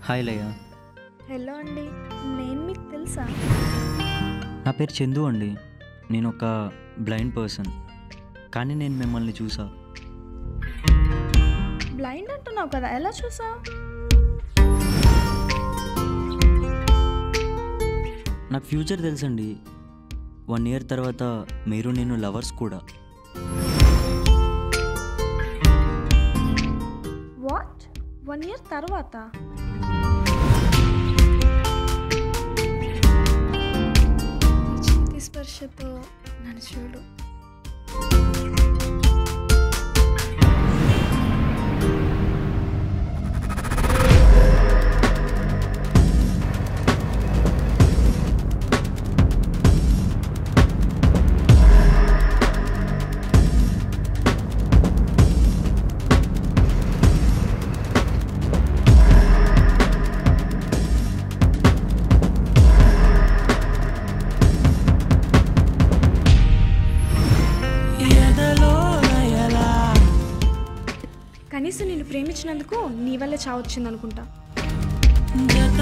hi లయ hello అండి నేను మీకు తెలుసా నా పేరు చందు అండి నేను ఒక బ్లైండ్ పర్సన్ కానీ నేను మిమ్మల్ని చూసా బ్లైండ్ అంటున్నావు కదా ఎలా చూసా నాకు ఫ్యూచర్ తెలుసండి వన్ ఇయర్ తర్వాత మీరు నేను లవర్స్ కూడా వాట్ వన్ ఇయర్ తర్వాత చేతి స్పర్శతో నన్ను చూడు కనీసం నిన్ను ప్రేమించినందుకు నీ వల్లే చావచ్చింది అనుకుంటా జత